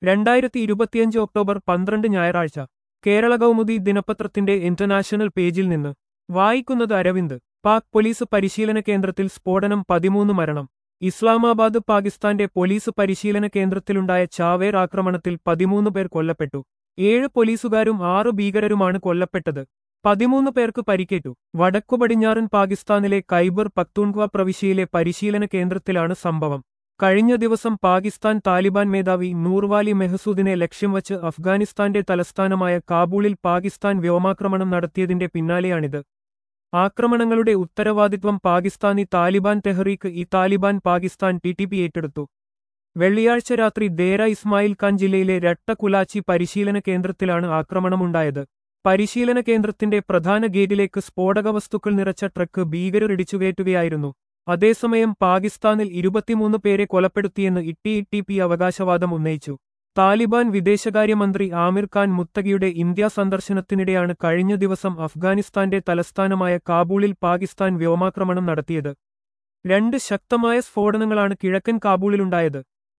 രണ്ടായിരത്തി ഇരുപത്തിയഞ്ച് ഒക്ടോബർ പന്ത്രണ്ട് ഞായറാഴ്ച കേരള കൗമുദി ദിനപത്രത്തിന്റെ ഇന്റർനാഷണൽ പേജിൽ നിന്ന് വായിക്കുന്നത് അരവിന്ദ് പാക് പോലീസ് പരിശീലന കേന്ദ്രത്തിൽ സ്ഫോടനം പതിമൂന്ന് മരണം ഇസ്ലാമാബാദ് പാകിസ്ഥാന്റെ പോലീസ് പരിശീലന കേന്ദ്രത്തിലുണ്ടായ ചാവേർ ആക്രമണത്തിൽ പതിമൂന്ന് പേർ കൊല്ലപ്പെട്ടു ഏഴ് പോലീസുകാരും ആറ് ഭീകരരുമാണ് കൊല്ലപ്പെട്ടത് പതിമൂന്ന് പേർക്ക് പരിക്കേറ്റു വടക്കു പടിഞ്ഞാറൻ പാകിസ്ഥാനിലെ കൈബർ പക്തൂൺഖ്വ പ്രവിശ്യയിലെ പരിശീലന കേന്ദ്രത്തിലാണ് സംഭവം കഴിഞ്ഞ ദിവസം പാകിസ്ഥാൻ താലിബാൻ മേധാവി നൂർവാലി മെഹസൂദിനെ ലക്ഷ്യം വച്ച് അഫ്ഗാനിസ്ഥാന്റെ തലസ്ഥാനമായ കാബൂളിൽ പാകിസ്ഥാൻ വ്യോമാക്രമണം നടത്തിയതിന്റെ പിന്നാലെയാണിത് ആക്രമണങ്ങളുടെ ഉത്തരവാദിത്വം Pakistani Taliban Tehreek e Taliban Pakistan T T P ഏറ്റെടുത്തു വെള്ളിയാഴ്ച രാത്രി ദേര ഇസ്മായിൽ ഖാൻ ജില്ലയിലെ രട്ടകുലാച്ചി പരിശീലന കേന്ദ്രത്തിലാണ് ആക്രമണമുണ്ടായത് പരിശീലന കേന്ദ്രത്തിന്റെ പ്രധാന ഗേറ്റിലേക്ക് സ്ഫോടക വസ്തുക്കൾ നിറച്ച ട്രക്ക് ഭീകരർ ഇടിച്ചുകയറ്റുകയായിരുന്നു അതേസമയം പാകിസ്ഥാനിൽ ഇരുപത്തിമൂന്ന് പേരെ കൊലപ്പെടുത്തിയെന്ന് ഇട്ടി ഇട്ടി പി അവകാശവാദം ഉന്നയിച്ചു താലിബാൻ വിദേശകാര്യമന്ത്രി ആമിർ ഖാൻ മുത്തകിയുടെ ഇന്ത്യ സന്ദർശനത്തിനിടെയാണ് കഴിഞ്ഞ ദിവസം അഫ്ഗാനിസ്ഥാന്റെ തലസ്ഥാനമായ കാബൂളിൽ പാകിസ്ഥാൻ വ്യോമാക്രമണം നടത്തിയത് രണ്ട് ശക്തമായ സ്ഫോടനങ്ങളാണ് കിഴക്കൻ കാബൂളിലുണ്ടായത്